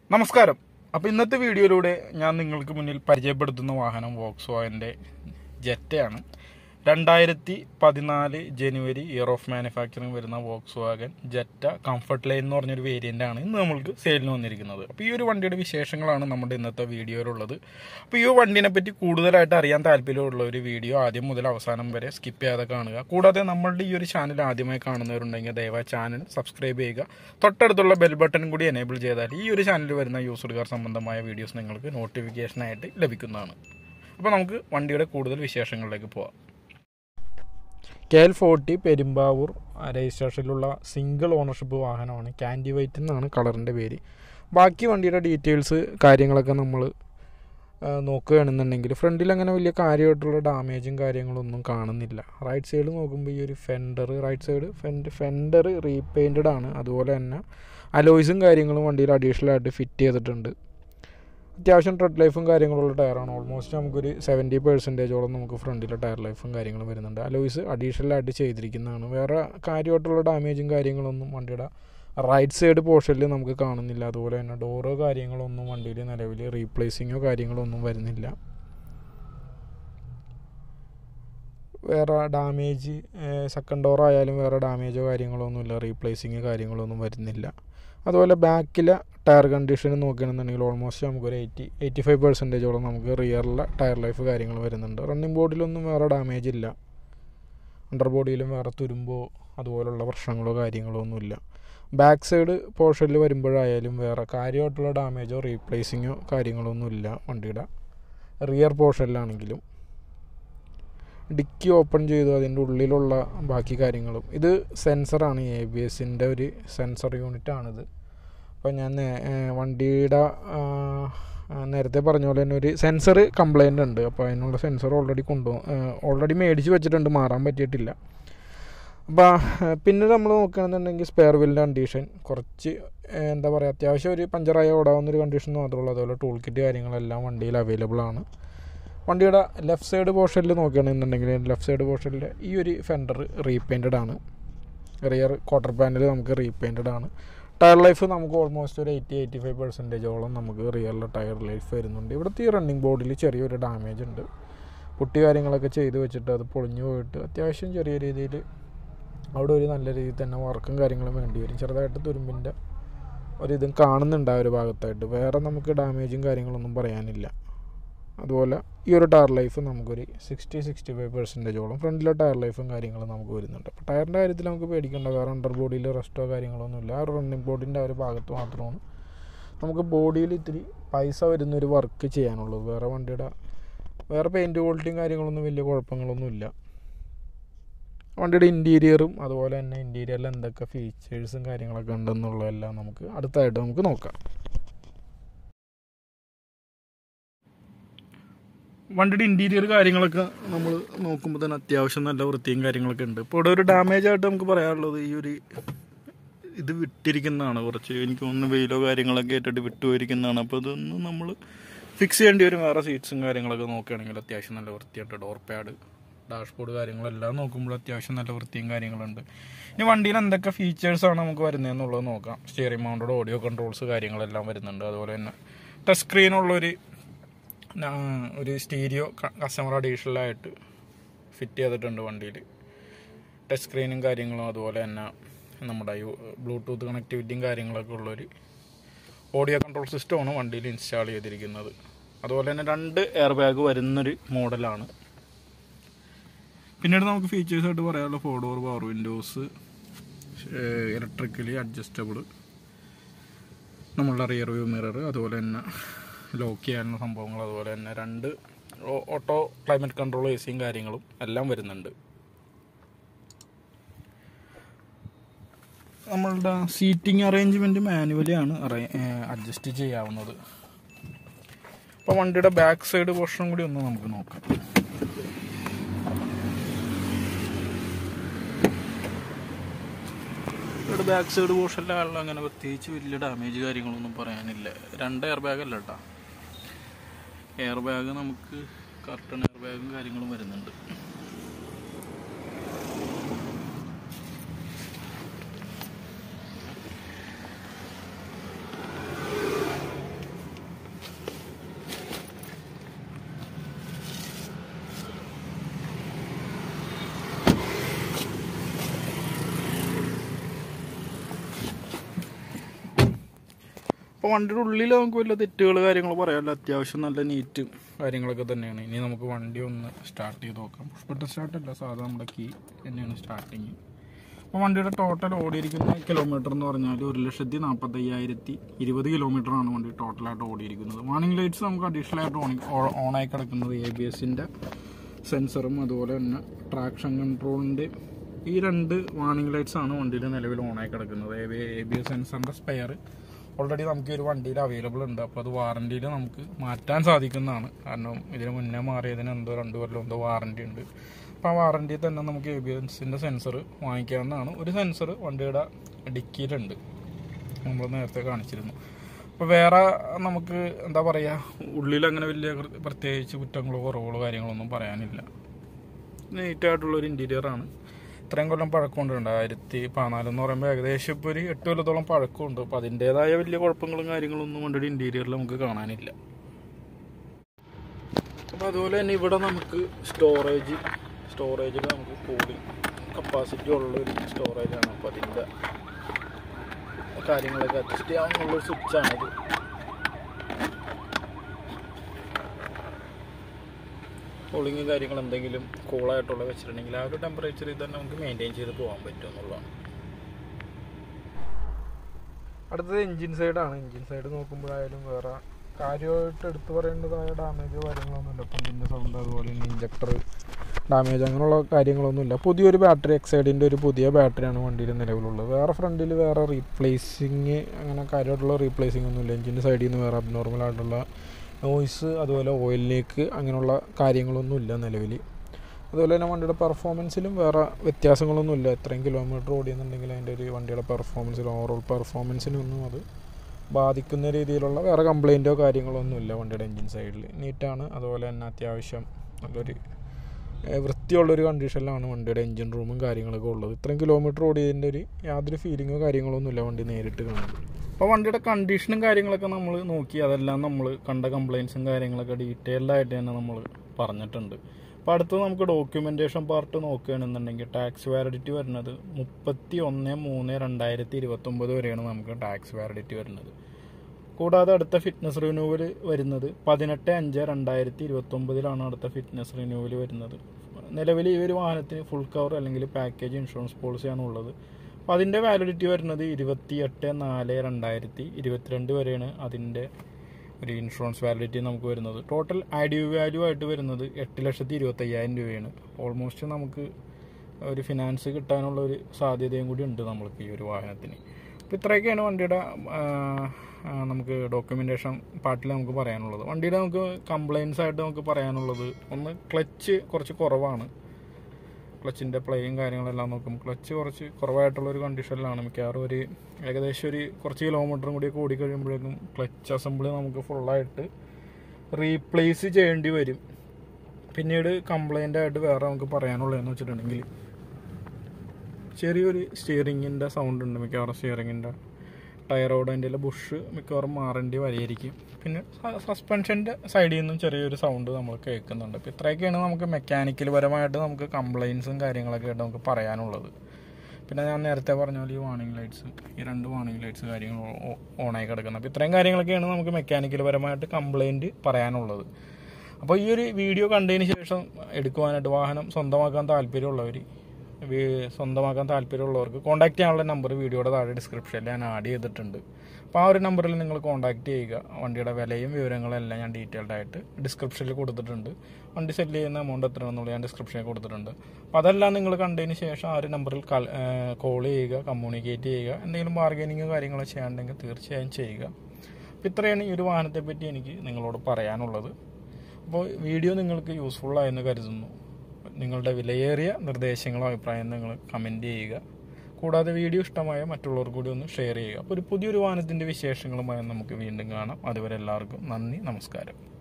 നമസ്കാരം അപ്പോൾ ഇന്നത്തെ വീഡിയോയിലൂടെ ഞാൻ നിങ്ങൾക്ക് മുന്നിൽ പരിചയപ്പെടുത്തുന്ന വാഹനം വോക്സ് വാഗൻ്റെ ജെറ്റയാണ് രണ്ടായിരത്തി പതിനാല് ജനുവരി ഇയർ ഓഫ് മാനുഫാക്ചറിങ് വരുന്ന Volkswagen Jetta comfortline എന്ന് പറഞ്ഞൊരു വേരിയൻ്റ് ആണ് ഇന്ന് നമ്മൾക്ക് സെയിലിന് വന്നിരിക്കുന്നത് അപ്പോൾ ഈ ഒരു വണ്ടിയുടെ വിശേഷങ്ങളാണ് നമ്മുടെ ഇന്നത്തെ വീഡിയോയിലുള്ളത് അപ്പോൾ ഈ വണ്ടിനെ പറ്റി കൂടുതലായിട്ട് അറിയാൻ താല്പര്യമുള്ള ഒരു വീഡിയോ ആദ്യം മുതൽ അവസാനം വരെ സ്കിപ്പ് ചെയ്യാതെ കാണുക കൂടാതെ നമ്മളുടെ ഈ ഒരു ചാനൽ ആദ്യമായി കാണുന്നവരുണ്ടെങ്കിൽ ദയവായി ചാനൽ സബ്സ്ക്രൈബ് ചെയ്യുക തൊട്ടടുത്തുള്ള ബെൽ ബട്ടൺ കൂടി എനേബിൾ ചെയ്താൽ ഈ ഒരു ചാനലിൽ വരുന്ന യൂസർ കാർ സംബന്ധമായ വീഡിയോസ് നിങ്ങൾക്ക് നോട്ടിഫിക്കേഷനായിട്ട് ലഭിക്കുന്നതാണ് അപ്പോൾ നമുക്ക് വണ്ടിയുടെ കൂടുതൽ വിശേഷങ്ങളിലേക്ക് പോവാം കെ എൽ ഫോർട്ടി പെരുമ്പാവൂർ രജിസ്ട്രേഷനിലുള്ള സിംഗിൾ ഓണർഷിപ്പ് വാഹനമാണ് ക്യാൻഡി വൈറ്റ് എന്നാണ് കളറിൻ്റെ പേര് ബാക്കി വണ്ടിയുടെ ഡീറ്റെയിൽസ് കാര്യങ്ങളൊക്കെ നമ്മൾ നോക്കുകയാണെന്നുണ്ടെങ്കിൽ ഫ്രണ്ടിൽ അങ്ങനെ വലിയ കാര്യമായിട്ടുള്ള ഡാമേജും കാര്യങ്ങളൊന്നും കാണുന്നില്ല റൈറ്റ് സൈഡ് നോക്കുമ്പോൾ ഈ ഒരു fender right side fend fender repainted ആണ് അതുപോലെ തന്നെ അലോയ്സും കാര്യങ്ങളും വണ്ടിയിൽ അഡീഷണൽ ആയിട്ട് ഫിറ്റ് ചെയ്തിട്ടുണ്ട് അത്യാവശ്യം ട്രെഡ് ലൈഫും കാര്യങ്ങളുള്ള ടയറാണ് ഓൾമോസ്റ്റ് നമുക്കൊരു സെവൻറ്റി പെർസെൻറ്റേജോളം നമുക്ക് ഫ്രണ്ടിലെ ടയർ ലൈഫും കാര്യങ്ങളും വരുന്നുണ്ട് അലോയ്സ് അഡീഷണൽ ആയിട്ട് ചെയ്തിരിക്കുന്നതാണ് വേറെ കാര്യമായിട്ടുള്ള ഡാമേജും കാര്യങ്ങളൊന്നും വണ്ടിയുടെ റൈറ്റ് സൈഡ് പോർഷനിൽ നമുക്ക് കാണുന്നില്ല അതുപോലെ തന്നെ ഡോറോ കാര്യങ്ങളൊന്നും വണ്ടിയിൽ നിലവിൽ റീപ്ലേസിങ്ങോ കാര്യങ്ങളോ ഒന്നും വരുന്നില്ല വേറെ ഡാമേജ് സെക്കൻഡ് ഡോർ ആയാലും വേറെ ഡാമേജോ കാര്യങ്ങളോ ഒന്നുമില്ല റീപ്ലേസിങ് കാര്യങ്ങളൊന്നും വരുന്നില്ല അതുപോലെ ബാക്കിലെ ടയർ കണ്ടീഷൻ നോക്കുകയാണെന്നുണ്ടെങ്കിൽ ഓൾമോസ്റ്റ് നമുക്കൊരു എയ്റ്റി എയ്റ്റി ഫൈവ് പെർസെൻറ്റേജോളം നമുക്ക് റിയറിലെ ടയർ ലൈഫ് കാര്യങ്ങൾ വരുന്നുണ്ട് റണ്ണിങ് ബോർഡിലൊന്നും വേറെ ഡാമേജ് ഇല്ല അണ്ടർ ബോഡിയിലും വേറെ തുരുമ്പോ അതുപോലുള്ള പ്രശ്നങ്ങളോ കാര്യങ്ങളോ ഒന്നുമില്ല ബാക്ക് സൈഡ് പോർഷനിൽ വരുമ്പോഴായാലും വേറെ കാര്യമായിട്ടുള്ള ഡാമേജോ റീപ്ലേസിങ്ങോ കാര്യങ്ങളോ ഒന്നുമില്ല വണ്ടിയുടെ റിയർ പോർഷനിലാണെങ്കിലും ഡിക്കി ഓപ്പൺ ചെയ്തു അതിൻ്റെ ഉള്ളിലുള്ള ബാക്കി കാര്യങ്ങളും ഇത് സെൻസറാണ് എ ബി എസിൻ്റെ ഒരു സെൻസർ യൂണിറ്റാണിത് അപ്പോൾ ഞാൻ വണ്ടിയുടെ നേരത്തെ പറഞ്ഞ പോലെ തന്നെ ഒരു സെൻസർ കംപ്ലൈൻ്റ് ഉണ്ട് അപ്പോൾ അതിനുള്ള സെൻസർ ഓൾറെഡി കൊണ്ടുപോകും ഓൾറെഡി മേടിച്ച് വെച്ചിട്ടുണ്ട് മാറാൻ പറ്റിയിട്ടില്ല അപ്പോൾ പിന്നെ നമ്മൾ നോക്കുകയാണെന്നുണ്ടെങ്കിൽ സ്പെയർ വീലിൻ്റെ കണ്ടീഷൻ കുറച്ച് എന്താ പറയുക അത്യാവശ്യം ഒരു പഞ്ചറായ ഓടാവുന്ന ഒരു കണ്ടീഷൻ മാത്രമേ അതുപോലെ ടൂൾ കിറ്റ് കാര്യങ്ങളെല്ലാം വണ്ടിയിൽ അവൈലബിൾ ആണ് വണ്ടിയുടെ ലെഫ്റ്റ് സൈഡ് പോർഷനിൽ നോക്കുകയാണെന്നുണ്ടെങ്കിൽ ലെഫ്റ്റ് സൈഡ് പോർഷനിൽ ഈ ഒരു ഫെൻഡർ റീപെയിൻറ്റഡ് ആണ് റിയർ ക്വാർട്ടർ പാനൽ നമുക്ക് റീപെയിൻറ്റഡ് ആണ് ടയർ ലൈഫ് നമുക്ക് ഓൾമോസ്റ്റ് ഒരു എയ്റ്റി എയ്റ്റി ഫൈവ് പെർസെൻറ്റേജോളം നമുക്ക് റിയറിലെ ടയർ ലൈഫ് വരുന്നുണ്ട് ഇവിടുത്തെ ഈ റണ്ണിങ് ബോർഡിൽ ചെറിയൊരു ഡാമേജ് ഉണ്ട് പുട്ടി കാര്യങ്ങളൊക്കെ ചെയ്ത് വെച്ചിട്ട് അത് പൊളിഞ്ഞു പോയിട്ട് അത്യാവശ്യം ചെറിയ രീതിയിൽ അവിടെ ഒരു നല്ല രീതിയിൽ തന്നെ വർക്കും കാര്യങ്ങളും വേണ്ടി വരും ചെറുതായിട്ട് തുരുമ്പിൻ്റെ ഒരിതും കാണുന്നുണ്ട് ആ ഒരു ഭാഗത്തായിട്ട് വേറെ നമുക്ക് ഡാമേജും കാര്യങ്ങളൊന്നും പറയാനില്ല അതുപോലെ ഈ ഒരു ടയർ ലൈഫ് നമുക്കൊരു സിക്സ്റ്റി സിക്സ്റ്റി ഫൈവ് പെർസെൻറ്റേജോളം ഫ്രണ്ടിലെ ടയർ ലൈഫും കാര്യങ്ങളും നമുക്ക് വരുന്നുണ്ട് അപ്പോൾ ടയറിൻ്റെ കാര്യത്തിൽ നമുക്ക് പേടിക്കേണ്ട വേറെ അണ്ടർ ബോഡിയിൽ റെസ്റ്റോ കാര്യങ്ങളൊന്നുമില്ല ആ ഒരു റണ്ണിങ് ബോർഡിൻ്റെ ആ ഒരു ഭാഗത്ത് മാത്രമാണ് നമുക്ക് ബോഡിയിൽ ഇത്തിരി പൈസ വരുന്നൊരു വർക്ക് ചെയ്യാനുള്ളൂ വേറെ വണ്ടിയുടെ വേറെ പെയിൻറ്റ് ക്വാളിറ്റിയും കാര്യങ്ങളൊന്നും വലിയ കുഴപ്പങ്ങളൊന്നുമില്ല വണ്ടിയുടെ ഇൻറ്റീരിയറും അതുപോലെ തന്നെ ഇൻറ്റീരിയറിൽ എന്തൊക്കെ ഫീച്ചേഴ്സും കാര്യങ്ങളൊക്കെ ഉണ്ടെന്നുള്ളതെല്ലാം നമുക്ക് അടുത്തായിട്ട് നമുക്ക് നോക്കാം വണ്ടിയുടെ ഇൻറ്റീരിയർ കാര്യങ്ങളൊക്കെ നമ്മൾ നോക്കുമ്പോൾ തന്നെ അത്യാവശ്യം നല്ല വൃത്തിയും കാര്യങ്ങളൊക്കെ ഉണ്ട് ഇപ്പോൾ ഇവിടെ ഒരു ഡാമേജ് ആയിട്ട് നമുക്ക് പറയാനുള്ളത് ഈ ഒരു ഇത് വിട്ടിരിക്കുന്നതാണ് കുറച്ച് എനിക്ക് ഒന്ന് വെയിലോ കാര്യങ്ങളൊക്കെ ആയിട്ടിട്ട് വിട്ടുപോയിരിക്കുന്നതാണ് അപ്പോൾ ഇതൊന്ന് നമ്മൾ ഫിക്സ് ചെയ്യേണ്ടി വരും വേറെ സീറ്റ്സും കാര്യങ്ങളൊക്കെ നോക്കുകയാണെങ്കിൽ അത്യാവശ്യം നല്ല വൃത്തിയായിട്ട് ഡോർ പാഡ് ഡാഷ്ബോർഡ് കാര്യങ്ങളെല്ലാം നോക്കുമ്പോൾ അത്യാവശ്യം നല്ല വൃത്തിയും കാര്യങ്ങളുണ്ട് ഇനി വണ്ടിയിൽ എന്തൊക്കെ ഫീച്ചേഴ്സാണ് നമുക്ക് വരുന്നതെന്നുള്ളത് നോക്കാം സ്റ്റിയറിംഗ് മൗണ്ടഡ് ഓഡിയോ കൺട്രോൾസ് കാര്യങ്ങളെല്ലാം വരുന്നുണ്ട് അതുപോലെ തന്നെ ടച്ച് സ്ക്രീനുള്ളൊരു ഒരു സ്റ്റീരിയോ കസ്റ്റമർ അഡീഷണലായിട്ട് ഫിറ്റ് ചെയ്തിട്ടുണ്ട് വണ്ടിയിൽ ടച്ച് സ്ക്രീനും കാര്യങ്ങളും അതുപോലെ തന്നെ നമ്മുടെ ബ്ലൂടൂത്ത് കണക്ടിവിറ്റിയും കാര്യങ്ങളൊക്കെ ഉള്ളൊരു ഓഡിയോ കൺട്രോൾ സിസ്റ്റമാണ് വണ്ടിയിൽ ഇൻസ്റ്റാൾ ചെയ്തിരിക്കുന്നത് അതുപോലെ തന്നെ രണ്ട് എയർ ബാഗ് വരുന്നൊരു മോഡലാണ് പിന്നീട് നമുക്ക് ഫീച്ചേഴ്സായിട്ട് പറയാനുള്ള four door power windows electrically adjustable നമ്മളുടെ റിയർ വ്യൂ മിറർ അതുപോലെ തന്നെ ലോക്ക് ചെയ്യാനുള്ള സംഭവങ്ങൾ അതുപോലെ തന്നെ രണ്ട് ഓട്ടോ ക്ലൈമറ്റ് കൺട്രോൾ എ സിയും കാര്യങ്ങളും എല്ലാം വരുന്നുണ്ട് നമ്മളുടെ സീറ്റിംഗ് അറേഞ്ച്മെൻറ്റ് മാനുവലി ആണ് അഡ്ജസ്റ്റ് ചെയ്യാവുന്നത് അപ്പോൾ വണ്ടിയുടെ ബാക്ക് സൈഡ് പോർഷനും കൂടി ഒന്ന് നമുക്ക് നോക്കാം ഇവിടെ ബാക്ക് സൈഡ് പോർഷനിലുള്ള അങ്ങനെ പ്രത്യേകിച്ച് വലിയ ഡാമേജ് കാര്യങ്ങളൊന്നും പറയാനില്ല രണ്ട് എയർ ബാഗ് അല്ല കേട്ടോ എയർ ബാഗ് നമുക്ക് കർട്ടൺ എയർ ബാഗും കാര്യങ്ങളും വരുന്നുണ്ട് അപ്പോൾ വണ്ടിയുടെ ഉള്ളിൽ നമുക്ക് വലിയ തെറ്റുകൾ കാര്യങ്ങൾ പറയാമല്ലോ അത്യാവശ്യം നല്ല നീറ്റ് കാര്യങ്ങളൊക്കെ തന്നെയാണ് ഇനി നമുക്ക് വണ്ടി ഒന്ന് സ്റ്റാർട്ട് ചെയ്ത് നോക്കാം പുഷ്പട്ട സ്റ്റാർട്ടല്ല സാധാ നമ്മുടെ കീ തന്നെയാണ് സ്റ്റാർട്ടിങ് അപ്പോൾ വണ്ടിയുടെ ടോട്ടൽ ഓടിയിരിക്കുന്ന കിലോമീറ്റർ എന്ന് പറഞ്ഞാൽ ഒരു ലക്ഷത്തി നാൽപ്പത്തയ്യായിരത്തി ഇരുപത് കിലോമീറ്ററാണ് വണ്ടി ടോട്ടലായിട്ട് ഓടിയിരിക്കുന്നത് വാർണിംഗ് ലൈറ്റ്സ് നമുക്ക് അഡീഷണൽ ആയിട്ട് ഓൺ ഓണായി കിടക്കുന്നത് എ ബി എസിൻ്റെ സെൻസറും അതുപോലെ തന്നെ ട്രാക്ഷൻ കൺട്രോളിൻ്റെ ഈ രണ്ട് വാർണിംഗ് ലൈറ്റ്സ് ആണ് വണ്ടിയിൽ നിലവിൽ ഓണായി കിടക്കുന്നത് എ ബി എസ് സെൻസറിൻ്റെ സ്പെയർ ഓൾറെഡി നമുക്ക് ഈ ഒരു വണ്ടിയിൽ അവൈലബിൾ ഉണ്ട് അപ്പോൾ അത് വാറണ്ടിയിൽ നമുക്ക് മാറ്റാൻ സാധിക്കുന്നതാണ് കാരണം ഇതിന് മുന്നേ മാറിയതിന് എന്തോ രണ്ട് കൊല്ലം എന്തോ വാറണ്ടി ഉണ്ട് അപ്പോൾ ആ വാറണ്ടി തന്നെ നമുക്ക് എ ബി എസിൻ്റെ സെൻസർ വാങ്ങിക്കാവുന്നതാണ് ഒരു സെൻസർ വണ്ടിയുടെ ഡിക്കിയിലുണ്ട് നമ്മൾ നേരത്തെ കാണിച്ചിരുന്നു അപ്പോൾ വേറെ നമുക്ക് എന്താ പറയുക ഉള്ളിൽ അങ്ങനെ വലിയ കൃ- പ്രത്യേകിച്ച് കുറ്റങ്ങളോ കുറവുകളോ കാര്യങ്ങളൊന്നും പറയാനില്ല നീറ്റായിട്ടുള്ളൊരു ഇൻറ്റീരിയറാണ് ഇത്രയും കൊല്ലം പഴക്കമുണ്ട് രണ്ടായിരത്തി പതിനാല് എന്ന് പറയുമ്പോൾ ഏകദേശം ഇപ്പോൾ ഒരു എട്ട് കൊല്ലത്തോളം പഴക്കമുണ്ട് അപ്പോൾ അതിൻ്റേതായ വലിയ കുഴപ്പങ്ങളും കാര്യങ്ങളൊന്നും വണ്ടിയുടെ ഇൻറ്റീരിയറിൽ നമുക്ക് കാണാനില്ല അപ്പോൾ അതുപോലെ തന്നെ ഇവിടെ നമുക്ക് സ്റ്റോറേജ് സ്റ്റോറേജിൽ നമുക്ക് കൂളിംഗ് കപ്പാസിറ്റി ഉള്ളൊരു സ്റ്റോറേജാണ് അപ്പോൾ അതിൻ്റെ കാര്യങ്ങളൊക്കെ അഡ്ജസ്റ്റ് ചെയ്യാവുന്നുള്ളൊരു സ്വിച്ചാണിത് കൂളിങ് കാര്യങ്ങൾ എന്തെങ്കിലും കൂളായിട്ടുള്ള വെച്ചിട്ടുണ്ടെങ്കിൽ ആ ഒരു ടെമ്പറേച്ചറിൽ തന്നെ നമുക്ക് മെയിൻറ്റെയിൻ ചെയ്ത് പോകാൻ പറ്റും എന്നുള്ളതാണ് അടുത്തത് എൻജിൻ സൈഡാണ് എൻജിൻ സൈഡ് നോക്കുമ്പോഴായാലും വേറെ കാര്യമായിട്ട് എടുത്തു പറയേണ്ടതായ ഡാമേജോ കാര്യങ്ങളൊന്നുമില്ല ഇപ്പം ഇതിൻ്റെ സൗണ്ട് അതുപോലെ തന്നെ ഇഞ്ചക്ടർ ഡാമേജ് അങ്ങനെയുള്ള കാര്യങ്ങളൊന്നുമില്ല പുതിയൊരു ബാറ്ററി എക്സൈഡിൻ്റെ ഒരു പുതിയ ബാറ്ററിയാണ് വണ്ടിയിൽ നിലവിലുള്ളത് വേറെ ഫ്രണ്ടിൽ വേറെ റീപ്ലേസിങ് അങ്ങനെ കാര്യമായിട്ടുള്ള റീപ്ലേസിങ് ഒന്നുമില്ല എഞ്ചിൻ്റെ സൈഡിൽ നിന്ന് വേറെ അബ്നോർമൽ ആയിട്ടുള്ള നോയ്സ് അതുപോലെ ഓയിൽ ലീക്ക് അങ്ങനെയുള്ള കാര്യങ്ങളൊന്നുമില്ല നിലവിൽ അതുപോലെ തന്നെ വണ്ടിയുടെ പെർഫോമൻസിലും വേറെ വ്യത്യാസങ്ങളൊന്നുമില്ല എത്രയും കിലോമീറ്റർ ഓടിയെന്നുണ്ടെങ്കിൽ അതിൻ്റെ ഒരു വണ്ടിയുടെ പെർഫോമൻസിൽ ഓവറോൾ പെർഫോമൻസിനൊന്നും അത് ബാധിക്കുന്ന രീതിയിലുള്ള വേറെ കംപ്ലൈൻറ്റോ കാര്യങ്ങളോ ഒന്നുമില്ല വണ്ടിയുടെ എൻജിൻ സൈഡിൽ നീറ്റാണ് അതുപോലെ തന്നെ അത്യാവശ്യം നല്ലൊരു ഏഹ് വൃത്തിയുള്ളൊരു കണ്ടീഷനിലാണ് വണ്ടിയുടെ എൻജിൻ റൂമും കാര്യങ്ങളൊക്കെ ഉള്ളത് ഇത്രയും കിലോമീറ്റർ ഓടിയതിൻ്റെ ഒരു യാതൊരു ഫീലിങ്ങോ കാര്യങ്ങളോ ഒന്നുമില്ല വണ്ടി നേരിട്ട് കാണുമ്പോൾ അപ്പോൾ വണ്ടിയുടെ കണ്ടീഷനും കാര്യങ്ങളൊക്കെ നമ്മൾ നോക്കി അതെല്ലാം നമ്മൾ കണ്ട കംപ്ലയിൻസും കാര്യങ്ങളൊക്കെ ഡീറ്റെയിൽഡ് ആയിട്ട് തന്നെ നമ്മൾ പറഞ്ഞിട്ടുണ്ട് അപ്പോൾ അടുത്ത് നമുക്ക് ഡോക്യുമെൻറ്റേഷൻ പാർട്ട് നോക്കുകയാണെന്നുണ്ടെങ്കിൽ ടാക്സ് വാലിഡിറ്റി വരുന്നത് മുപ്പത്തി ഒന്ന് മൂന്ന് രണ്ടായിരത്തി ഇരുപത്തൊമ്പത് വരെയാണ് നമുക്ക് ടാക്സ് വാലിഡിറ്റി വരുന്നത് കൂടാതെ അടുത്ത ഫിറ്റ്നസ് റിന്യൂവൽ വരുന്നത് പതിനെട്ട് അഞ്ച് രണ്ടായിരത്തി ഇരുപത്തൊമ്പതിലാണ് അടുത്ത ഫിറ്റ്നസ് റിന്യൂവൽ വരുന്നത് നിലവിൽ ഈ ഒരു വാഹനത്തിന് ഫുൾ കവർ അല്ലെങ്കിൽ പാക്കേജ് ഇൻഷുറൻസ് പോളിസിയാണ് ഉള്ളത് അപ്പോൾ അതിൻ്റെ വാലിഡിറ്റി വരുന്നത് ഇരുപത്തി എട്ട് നാല് രണ്ടായിരത്തി ഇരുപത്തിരണ്ട് വരെയാണ് അതിൻ്റെ ഒരു ഇൻഷുറൻസ് വാലിഡിറ്റി നമുക്ക് വരുന്നത് ടോട്ടൽ ആഡ് വാല്യൂ ആയിട്ട് വരുന്നത് എട്ട് ലക്ഷത്തി ഇരുപത്തയ്യായിരം രൂപയാണ് ഓൾമോസ്റ്റ് നമുക്ക് ഒരു ഫിനാൻസ് കിട്ടാനുള്ള ഒരു സാധ്യതയും കൂടി ഉണ്ട് നമ്മൾക്ക് ഈ ഒരു വാഹനത്തിന് അപ്പോൾ ഇത്രയൊക്കെയാണ് വണ്ടിയുടെ ആ, ആ, നമുക്ക് ഡോക്യുമെൻറ്റേഷൻ പാർട്ടിൽ നമുക്ക് പറയാനുള്ളത് വണ്ടിയുടെ നമുക്ക് കംപ്ലയിൻസ് ആയിട്ട് നമുക്ക് പറയാനുള്ളത് ഒന്ന് ക്ലച്ച് കുറച്ച് കുറവാണ് ക്ലച്ചിൻ്റെ പ്ലേയും കാര്യങ്ങളെല്ലാം നോക്കും ക്ലച്ച് കുറച്ച് കുറവായിട്ടുള്ള ഒരു കണ്ടീഷനിലാണ് മിക്കവാറും ഒരു ഏകദേശം ഒരു കുറച്ച് കിലോമീറ്ററും കൂടി ഓടി കഴിയുമ്പോഴേക്കും ക്ലച്ച് അസംബ്ലി നമുക്ക് ഫുള്ളായിട്ട് റീപ്ലേസ് ചെയ്യേണ്ടി വരും പിന്നീട് കംപ്ലൈൻ്റ് ആയിട്ട് വേറെ നമുക്ക് പറയാനുള്ളതെന്ന് വെച്ചിട്ടുണ്ടെങ്കിൽ ചെറിയൊരു സ്റ്റിയറിങ്ങിൻ്റെ സൗണ്ട് ഉണ്ട് മിക്കവാറും സ്റ്റിയറിങ്ങിൻ്റെ ടയറോട് അതിൻ്റെ ബുഷ് മിക്കവാറും മാറേണ്ടി വരെയായിരിക്കും പിന്നെ സസ്പെൻഷൻ്റെ സൈഡിൽ നിന്നും ചെറിയൊരു സൗണ്ട് നമ്മൾ കേൾക്കുന്നുണ്ട് അപ്പോൾ ഇത്രയൊക്കെയാണ് നമുക്ക് മെക്കാനിക്കൽ പരമായിട്ട് നമുക്ക് കംപ്ലയിൻസും കാര്യങ്ങളൊക്കെ ആയിട്ട് നമുക്ക് പറയാനുള്ളത് പിന്നെ ഞാൻ നേരത്തെ പറഞ്ഞ പോലെ ഈ വാണിംഗ് ലൈറ്റ്സ് ഈ രണ്ട് വാണിംഗ് ലൈറ്റ്സ് കാര്യങ്ങൾ ഓണായി കിടക്കുന്നത് അപ്പോൾ ഇത്രയും കാര്യങ്ങളൊക്കെയാണ് നമുക്ക് മെക്കാനിക്കൽ പരമായിട്ട് കംപ്ലയിൻറ്റ് പറയാനുള്ളത് അപ്പോൾ ഈ ഒരു വീഡിയോ കണ്ടതിന് ശേഷം എടുക്കുവാനായിട്ട് വാഹനം സ്വന്തമാക്കാൻ താല്പര്യമുള്ളവർ വി- സ്വന്തമാക്കാൻ താല്പര്യമുള്ളവർക്ക് കോൺടാക്ട് ചെയ്യാനുള്ള നമ്പർ വീഡിയോയുടെ താഴെ ഡിസ്ക്രിപ്ഷനിൽ ഞാൻ ആഡ് ചെയ്തിട്ടുണ്ട് അപ്പോൾ ആ ഒരു നമ്പറിൽ നിങ്ങൾ കോൺടാക്ട് ചെയ്യുക വണ്ടിയുടെ വിലയും വിവരങ്ങളും എല്ലാം ഞാൻ ഡീറ്റെയിൽഡ് ആയിട്ട് ഡിസ്ക്രിപ്ഷനിൽ കൊടുത്തിട്ടുണ്ട് വണ്ടി സെല് ചെയ്യുന്ന എമൗണ്ട് എത്രയാണെന്നുള്ളത് ഞാൻ ഡിസ്ക്രിപ്ഷനിൽ കൊടുത്തിട്ടുണ്ട് അപ്പോൾ അതെല്ലാം നിങ്ങൾ കണ്ടതിന് ശേഷം ആ ഒരു നമ്പറിൽ കോൾ ചെയ്യുക കമ്മ്യൂണിക്കേറ്റ് ചെയ്യുക എന്തെങ്കിലും ബാർഗനിങ് കാര്യങ്ങളോ ചെയ്യാണ്ടെങ്കിൽ തീർച്ചയായും ചെയ്യുക അപ്പോൾ ഇത്രയാണ് ഈ ഒരു വാഹനത്തെ പറ്റി എനിക്ക് നിങ്ങളോട് പറയാനുള്ളത് അപ്പോൾ വീഡിയോ നിങ്ങൾക്ക് യൂസ്ഫുൾ ആയെന്ന് കരുതുന്നു നിങ്ങളുടെ വിലയേറിയ നിർദ്ദേശങ്ങളോ അഭിപ്രായം നിങ്ങൾ കമൻറ്റ് ചെയ്യുക കൂടാതെ വീഡിയോ ഇഷ്ടമായ മറ്റുള്ളവർ കൂടി ഒന്ന് ഷെയർ ചെയ്യുക അപ്പോൾ ഒരു പുതിയൊരു വാഹനത്തിൻ്റെ വിശേഷങ്ങളുമായി നമുക്ക് വീണ്ടും കാണാം അതുവരെ എല്ലാവർക്കും നന്ദി നമസ്കാരം